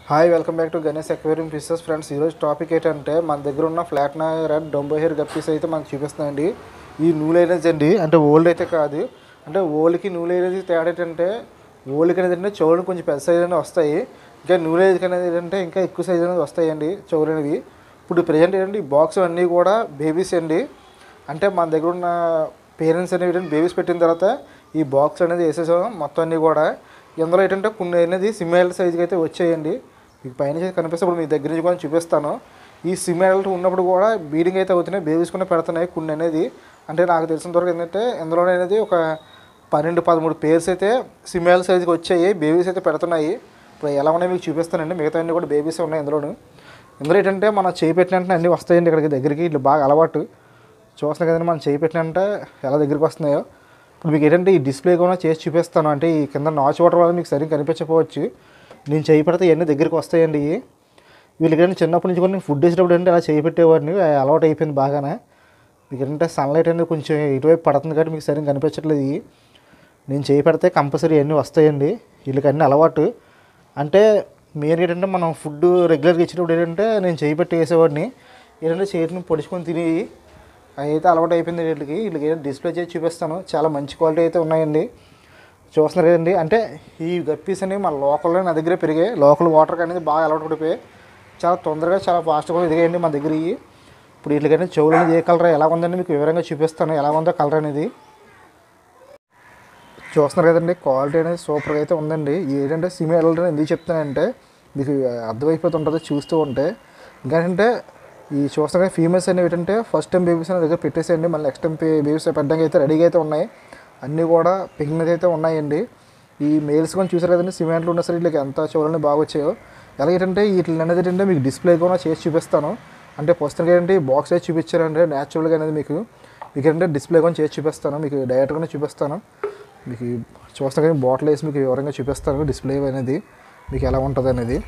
hi welcome back to Ganesh aquarium fishes friends ఈరోజు topic ఏంటంటే మన దగ్గర ఉన్న flat red dumbo hair guppies అయితే మనకు చూపిస్తున్నాయండి ఈ నూలు అనేది అండి అంటే ఓల్డ్ అయితే కాదు అంటే ఓల్డ్కి నూలు అనేది తేడా ఏంటంటే ఓల్డ్కి అనేది అంటే చెవులు కొంచెం పెద్ద సైజ్ అనేది వస్తాయి ఇంకా నూలు ఏజ్కి అనేది ఏంటంటే ఇంకా ఎక్కువ సైజ్ అనేది వస్తాయండి చెవులు అనేవి ఇప్పుడు ప్రజెంట్ ఏంటంటే ఈ బాక్స్ అన్నీ కూడా బేబీస్ అండి అంటే మన దగ్గర ఉన్న పేరెంట్స్ అనేవి ఏంటంటే బేబీస్ పెట్టిన తర్వాత ఈ బాక్స్ అనేది వేసేసాం మొత్తం అన్నీ కూడా ఇందులో ఏంటంటే కొన్ని అనేది సిమిలర్ సైజుకి అయితే వచ్చాయండి మీకు పైన నుంచి కనిపిస్తున్నప్పుడు మీ దగ్గర నుంచి కూడా చూపిస్తాను ఈ సిమిలర్ ఉన్నప్పుడు కూడా బీడింగ్ అయితే అవుతున్నాయి బేబీస్ కూడా పెడుతున్నాయి కొన్ని అనేది అంటే నాకు తెలిసినంత వరకు ఏంటంటే ఇందులో అనేది ఒక పన్నెండు పదమూడు పేర్స్ అయితే సిమిలర్ సైజుకి వచ్చాయి బేబీస్ అయితే పెడుతున్నాయి ఇప్పుడు ఎలా ఉన్నాయో మీకు చూపిస్తానండి మిగతా అన్నీ కూడా బేబీస్ ఉన్నాయి ఇందులోను ఇందులో ఏంటంటే మనం చేయి పెట్టిన వెంటనే అన్నీ వస్తాయండి ఇక్కడికి దగ్గరికి ఇట్లా బాగా అలవాటు చూస్తున్నాం కదండి మనం చేయి పెట్టినంటే ఎలా దగ్గరికి వస్తున్నాయో ఇప్పుడు మీకు ఏంటంటే ఈ డిస్ప్లే కూడా చేసి చూపిస్తాను అంటే ఈ కింద నాచు వాటర్ వల్ల మీకు సరిగ్గా కనిపించకపోవచ్చు నేను చేయి పెడితే ఇవన్నీ దగ్గరికి వస్తాయండి ఇవి వీళ్ళకి ఏంటంటే చిన్నప్పటి నుంచి కూడా నేను ఫుడ్ వేసేటప్పుడు అంటే అలా చేయి పెట్టేవాడిని అది అలవాటు అయిపోయింది బాగానే మీకు ఏంటంటే సన్లైట్ అనేది కొంచెం ఇటువైపు పడుతుంది కాబట్టి మీకు సరిగ్గా కనిపించట్లేదు ఇవి నేను చేయి పెడితే కంపల్సరీ అన్నీ వస్తాయండి వీళ్ళకి అన్నీ అలవాటు అంటే మెయిన్ ఏంటంటే మనం ఫుడ్ రెగ్యులర్గా ఇచ్చినప్పుడు ఏంటంటే నేను చేయి పెట్టి వేసేవాడిని ఏంటంటే చేతిని పొడుచుకొని తిని అవి అయితే అలవాటు అయిపోయింది వీళ్ళకి వీళ్ళకి ఏంటంటే డిస్ప్లే చేసి చూపిస్తాను చాలా మంచి క్వాలిటీ అయితే ఉన్నాయండి చూస్తున్నారు కదండి అంటే ఈ గప్పీస్ అనేవి మన లోకల్లో నా దగ్గర పెరిగాయి లోకల్ వాటర్ అనేది బాగా అలవాటు పడిపోయాయి చాలా తొందరగా చాలా ఫాస్ట్గా ఎదిగాయండి మన దగ్గర ఇవి ఇప్పుడు వీటికైనా చెవులు అనేది ఏ కలర్ ఎలా ఉందని మీకు వివరంగా చూపిస్తాను ఎలా ఉందో కలర్ అనేది చూస్తున్నారు కదండి క్వాలిటీ అనేది సూపర్గా అయితే ఉందండి ఏంటంటే సిమి వెళ్ళడం ఎందుకు చెప్తానంటే మీకు అర్థమైపోతుంటుంది చూస్తూ ఉంటే ఇంకేంటంటే ఈ చూస్తున్న ఫీమేల్స్ అనేవి ఏంటంటే ఫస్ట్ టైం బేబీస్ అనేది దగ్గర పెట్టేసేయండి మళ్ళీ నెక్స్ట్ టైం బేబీస్ పెట్టడానికి అయితే రెడీగా అయితే ఉన్నాయి అన్నీ కూడా పిగ్నెస్ అయితే ఉన్నాయండి ఈ మేల్స్ కూడా చూసారు కదండి సిమెంట్లు ఉన్న సరే వీళ్ళకి ఎంత చూడాలని బాగా వచ్చాయో ఎలాగేంటంటే వీటి అనేది ఏంటంటే మీకు డిస్ప్లే కూడా చేసి చూపిస్తాను అంటే ఫస్ట్ ఏంటంటే బాక్స్ అయితే చూపించారంటే న్యాచురల్గా అనేది మీకు మీకు ఏంటంటే డిస్ప్లే కూడా చేసి చూపిస్తాను మీకు డైరెక్ట్గానే చూపిస్తాను మీకు ఈ చూస్తా కానీ బాటిల్ వేసి మీకు వివరంగా చూపిస్తాను డిస్ప్లే అనేది మీకు ఎలా ఉంటుంది అనేది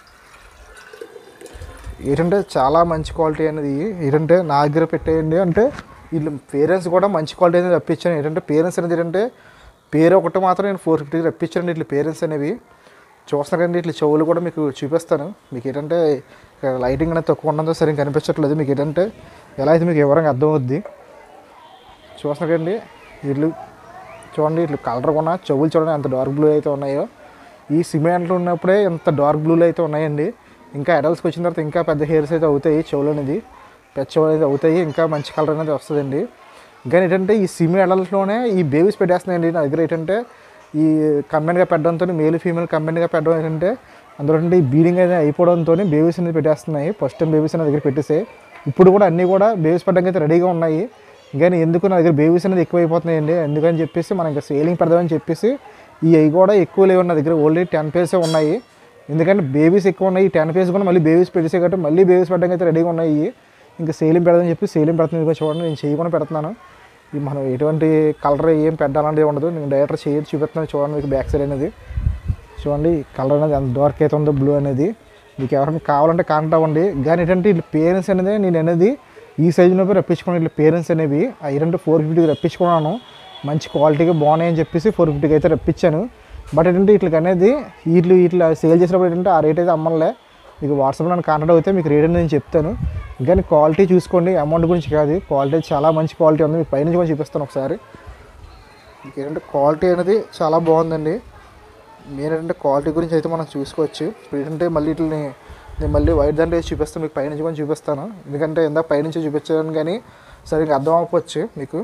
ఏంటంటే చాలా మంచి క్వాలిటీ అనేది ఏంటంటే నా దగ్గర పెట్టేయండి అంటే వీళ్ళు పేరెంట్స్ కూడా మంచి క్వాలిటీ అనేది రప్పించాను ఏంటంటే పేరెంట్స్ అనేది ఏంటంటే పేరు ఒకటి మాత్రం నేను ఫోర్ ఫిఫ్టీకి రప్పించాను ఇట్లా పేరెంట్స్ అనేవి చూస్తున్నా కానీ ఇట్లా చెవులు కూడా మీకు చూపిస్తాను మీకు ఏంటంటే ఇక్కడ లైటింగ్ అనేది తక్కువ ఉండడంతో సరిగ్గా కనిపించట్లేదు మీకు ఏంటంటే ఎలా అయితే మీకు వివరంగా అర్థమవుద్ది చూస్తున్నా కండి వీళ్ళు చూడండి ఇట్లా కలర్ కూడా చెవులు చూడండి ఎంత డార్క్ బ్లూ అయితే ఉన్నాయో ఈ సిమెంట్లు ఉన్నప్పుడే ఎంత డార్క్ బ్లూలు అయితే ఉన్నాయండి ఇంకా అడల్ట్స్కి వచ్చిన తర్వాత ఇంకా పెద్ద హెయిర్స్ అయితే అవుతాయి చెవులు అనేది పెద్ద చెవులు అనేది అవుతాయి ఇంకా మంచి కలర్ అనేది వస్తుందండి ఇంకా ఏంటంటే ఈ సిమి అడల్ట్లోనే ఈ బేబీస్ పెట్టేస్తున్నాయండి నా దగ్గర ఏంటంటే ఈ కంబైన్గా పెట్టడంతో మేల్ ఫీమేల్ కంబైన్గా పెట్టడం ఏంటంటే అందులో ఏంటంటే ఈ బీడింగ్ అనేది అయిపోవడంతో బేబీస్ అనేది పెట్టేస్తున్నాయి ఫస్ట్ టైం బేబీస్ నా దగ్గర పెట్టేసాయి ఇప్పుడు కూడా అన్నీ కూడా బేబీస్ పెట్టడానికి అయితే రెడీగా ఉన్నాయి కానీ ఎందుకు నా దగ్గర బేబీస్ అనేది ఎక్కువ అయిపోతున్నాయండి ఎందుకని చెప్పేసి మనం ఇంకా సేలింగ్ పెడదామని చెప్పేసి ఈ అవి కూడా ఎక్కువ లేవు నా దగ్గర ఓన్లీ టెన్ పేర్సే ఉన్నాయి ఎందుకంటే బేబీస్ ఎక్కువ ఉన్నాయి ఈ టెన్ పేర్స్ కూడా మళ్ళీ బేబీస్ పెట్టేసే కాబట్టి మళ్ళీ బేబీస్ పెట్టడానికి అయితే రెడీగా ఉన్నాయి ఇంకా సేలింగ్ పెడదామని చెప్పి సేలింగ్ పెడుతుంది ఇదిగో చూడండి నేను చేయకుండా పెడుతున్నాను ఇది మనం ఎటువంటి కలర్ ఏం పెట్టాలంటే ఉండదు నేను డైరెక్ట్ చేయి చూపిస్తున్నాను చూడండి మీకు బ్యాక్ సైడ్ అనేది చూడండి కలర్ అనేది ఎంత డార్క్ అయితే ఉందో బ్లూ అనేది మీకు ఎవరైనా కావాలంటే కాంటాక్ట్ అవ్వండి కానీ ఏంటంటే వీళ్ళు పేరెంట్స్ అనేది నేను అనేది ఈ సైజులో రప్పించుకున్నాను వీళ్ళు పేరెంట్స్ అనేవి ఆ ఏంటంటే ఫోర్ ఫిఫ్టీకి రప్పించుకున్నాను మంచి క్వాలిటీగా బాగున్నాయి అని చెప్పేసి ఫోర్ ఫిఫ్టీకి అయితే రప్పించాను బట్ ఏంటంటే వీటికి అనేది వీళ్ళు ఇట్లా సేల్ చేసినప్పుడు ఏంటంటే ఆ రేట్ అయితే అమ్మలే మీకు వాట్సాప్లో నన్ను కాంటాక్ట్ అయితే మీకు రేట్ అనేది నేను చెప్తాను కానీ క్వాలిటీ చూసుకోండి అమౌంట్ గురించి కాదు క్వాలిటీ చాలా మంచి క్వాలిటీ ఉంది మీకు పైనుంచి కూడా చూపిస్తాను ఒకసారి మీకు ఏంటంటే క్వాలిటీ అనేది చాలా బాగుందండి మెయిన్ ఏంటంటే క్వాలిటీ గురించి అయితే మనం చూసుకోవచ్చు ఇప్పుడు ఏంటంటే మళ్ళీ వీటిని నేను మళ్ళీ వైట్ దాంట్లో వేసి చూపిస్తాను మీకు పైనుంచి కూడా చూపిస్తాను ఎందుకంటే ఇందాక పైనుంచి చూపించాను కానీ సరిగ్గా అర్థం అవ్వకపోవచ్చు మీకు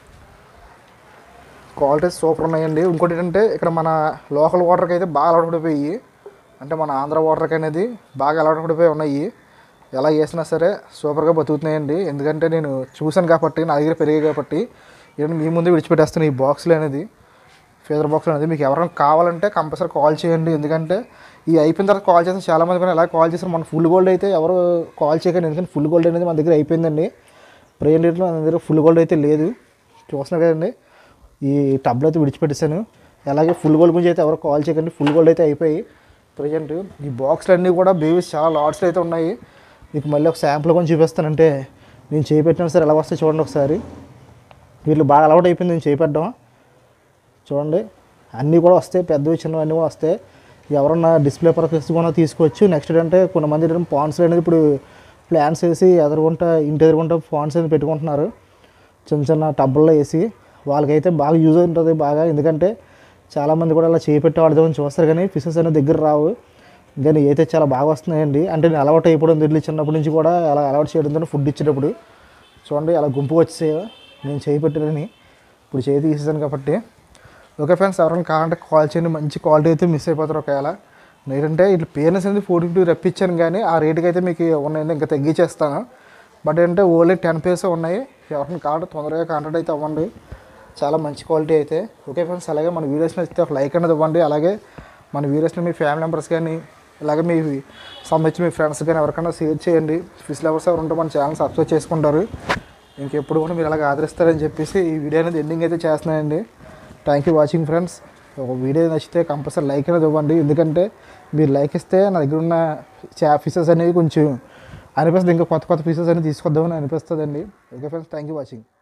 క్వాలిటీ సూపర్ ఉన్నాయండి ఇంకోటి ఏంటంటే ఇక్కడ మన లోకల్ వాటర్కి అయితే బాగా అలవాటు పడిపోయి అంటే మన ఆంధ్ర వాటర్కి అనేది బాగా అలవాటు పడిపోయి ఉన్నాయి ఎలా చేసినా సరే సూపర్గా బతుకుతున్నాయండి ఎందుకంటే నేను చూశాను కాబట్టి నా దగ్గర పెరిగాయి కాబట్టి ఏంటంటే మీ ముందు విడిచిపెట్టేస్తాను ఈ బాక్స్లు అనేది ఫీదర్ బాక్స్ అనేది మీకు ఎవరైనా కావాలంటే కంపల్సరీ కాల్ చేయండి ఎందుకంటే ఈ అయిపోయిన తర్వాత కాల్ చేస్తే చాలామంది కూడా ఎలా కాల్ చేస్తారు మన ఫుల్ గోల్డ్ అయితే ఎవరు కాల్ చేయకండి ఎందుకంటే ఫుల్ గోల్డ్ అనేది మన దగ్గర అయిపోయిందండి ప్రెజెంట్ రేట్లో మన దగ్గర ఫుల్ గోల్డ్ అయితే లేదు చూస్తున్నారు కదండి ఈ టబ్లో అయితే విడిచిపెట్టేశాను అలాగే ఫుల్ గోల్డ్ గురించి అయితే ఎవరు కాల్ చేయకండి ఫుల్ గోల్డ్ అయితే అయిపోయి ప్రజెంట్ ఈ బాక్స్లు అన్నీ కూడా బేబీస్ చాలా లాట్స్లో అయితే ఉన్నాయి మీకు మళ్ళీ ఒక శాంపుల్ కొంచెం చూపిస్తానంటే నేను చేపెట్టిన సరే ఎలా వస్తాయి చూడండి ఒకసారి వీళ్ళు బాగా అలవాటు అయిపోయింది నేను చేపెట్టడం చూడండి అన్నీ కూడా వస్తాయి పెద్దవి చిన్నవి అన్నీ కూడా వస్తాయి ఎవరన్నా డిస్ప్లే పర్పస్ కూడా తీసుకోవచ్చు నెక్స్ట్ ఏంటంటే కొంతమంది ఏంటంటే పాండ్స్ అనేది ఇప్పుడు ప్లాన్స్ వేసి ఎదురుగుంటా ఇంటి ఎదురుగుంటా పాండ్స్ అనేది పెట్టుకుంటున్నారు చిన్న చిన్న టబ్బుల్లో వేసి వాళ్ళకైతే బాగా యూజ్ ఉంటుంది బాగా ఎందుకంటే చాలామంది కూడా అలా చేపెట్టి వాడదామని చూస్తారు కానీ ఫిషెస్ అనేది దగ్గర రావు కానీ అయితే చాలా బాగా వస్తున్నాయండి అంటే నేను అలవాటు అయిపోవడం ఇడ్లీ చిన్నప్పటి నుంచి కూడా అలా అలవాటు చేయడంతో ఫుడ్ ఇచ్చేటప్పుడు చూడండి అలా గుంపు వచ్చేసాయో నేను చేయి పెట్టానని ఇప్పుడు చేయి తీసేసాను కాబట్టి ఓకే ఫ్రెండ్స్ ఎవరైనా కావాలంటే కాల్ చేయండి మంచి క్వాలిటీ అయితే మిస్ అయిపోతారు ఒకవేళ ఏంటంటే ఇట్లా పేరెంట్స్ అనేది ఫోర్ ఫిఫ్టీ రప్పించాను కానీ ఆ రేటుకి అయితే మీకు ఉన్నాయండి ఇంకా తగ్గించేస్తాను బట్ ఏంటంటే ఓన్లీ టెన్ పేర్స్ ఉన్నాయి ఎవరిని కావాలంటే తొందరగా కాంటాక్ట్ అయితే అవ్వండి చాలా మంచి క్వాలిటీ అయితే ఓకే ఫ్రెండ్స్ అలాగే మన వీడియోస్ నచ్చితే ఒక లైక్ అనేది ఇవ్వండి అలాగే మన వీడియోస్ని మీ ఫ్యామిలీ మెంబర్స్ కానీ అలాగే మీ సంబంధించిన మీ ఫ్రెండ్స్ కానీ ఎవరికైనా షేర్ చేయండి ఫిష్ లవర్స్ ఎవరు ఉంటే మన ఛానల్ సబ్స్క్రైబ్ చేసుకుంటారు ఇంకెప్పుడు కూడా మీరు అలాగ ఆదరిస్తారని చెప్పేసి ఈ వీడియో అనేది ఎండింగ్ అయితే చేస్తున్నానండి థ్యాంక్ యూ వాచింగ్ ఫ్రెండ్స్ ఒక వీడియో నచ్చితే కంపల్సరీ లైక్ అనేది ఇవ్వండి ఎందుకంటే మీరు లైక్ ఇస్తే నా దగ్గర ఉన్న చా ఫిషెస్ అనేవి కొంచెం అనిపిస్తుంది ఇంకా కొత్త కొత్త ఫిషెస్ అనేవి తీసుకొద్దామని అనిపిస్తుందండి okay friends thank you watching